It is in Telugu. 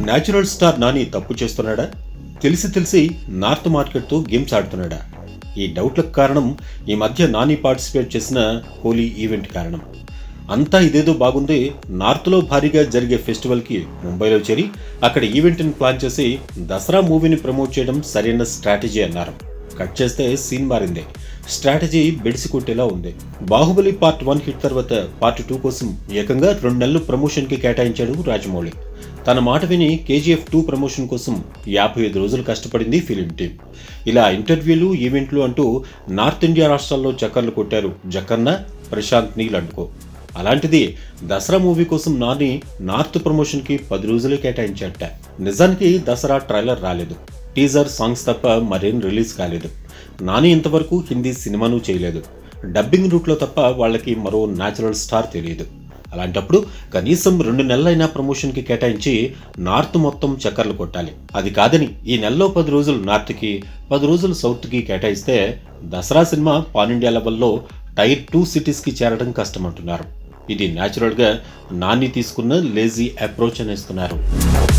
న్యాచురల్ స్టార్ నాని తప్పు చేస్తున్నాడా తెలిసి తెలిసి నార్త్ మార్కెట్తో గేమ్స్ ఆడుతున్నాడా ఈ డౌట్లకు కారణం ఈ మధ్య నాని పార్టిసిపేట్ చేసిన హోలీ ఈవెంట్ కారణం అంతా ఇదేదో బాగుంది నార్త్లో భారీగా జరిగే ఫెస్టివల్కి ముంబైలో చేరి అక్కడ ఈవెంట్ని ప్లాన్ చేసి దసరా మూవీని ప్రమోట్ చేయడం సరైన స్ట్రాటజీ అన్నారు కట్ చేస్తే సీన్ మారింది స్ట్రాటజీ బెడిసి కొట్టేలా ఉంది బాహుబలి పార్ట్ వన్ హిట్ తర్వాత పార్ట్ టూ కోసం ఏకంగా రెండు నెలలు ప్రమోషన్కి కేటాయించాడు రాజమౌళి తన మాట విని కేజీఎఫ్ టూ ప్రమోషన్ కోసం యాభై ఐదు రోజులు కష్టపడింది ఫిలిం టీం ఇలా ఇంటర్వ్యూలు ఈవెంట్లు అంటూ నార్త్ ఇండియా రాష్ట్రాల్లో చక్కర్లు కొట్టారు జక్కన్న ప్రశాంత్ నీల్ అంటుకో అలాంటిది దసరా మూవీ కోసం నాని నార్త్ ప్రమోషన్కి పది రోజులే కేటాయించాట నిజానికి దసరా ట్రైలర్ రాలేదు టీజర్ సాంగ్స్ తప్ప మరేం రిలీజ్ కాలేదు నాని ఇంతవరకు హిందీ సినిమాను చేయలేదు డబ్బింగ్ రూట్లో తప్ప వాళ్ళకి మరో న్యాచురల్ స్టార్ తెలియదు అలాంటప్పుడు కనీసం రెండు నెలలైనా ప్రమోషన్కి కేటాయించి నార్త్ మొత్తం చక్కర్లు కొట్టాలి అది కాదని ఈ నెలలో పది రోజులు నార్త్కి పది రోజులు సౌత్కి కేటాయిస్తే దసరా సినిమా పాన్ ఇండియా లెవెల్లో టైర్ టూ సిటీస్కి చేరడం కష్టమంటున్నారు ఇది న్యాచురల్గా నాని తీసుకున్న లేజీ అప్రోచ్ అనేస్తున్నారు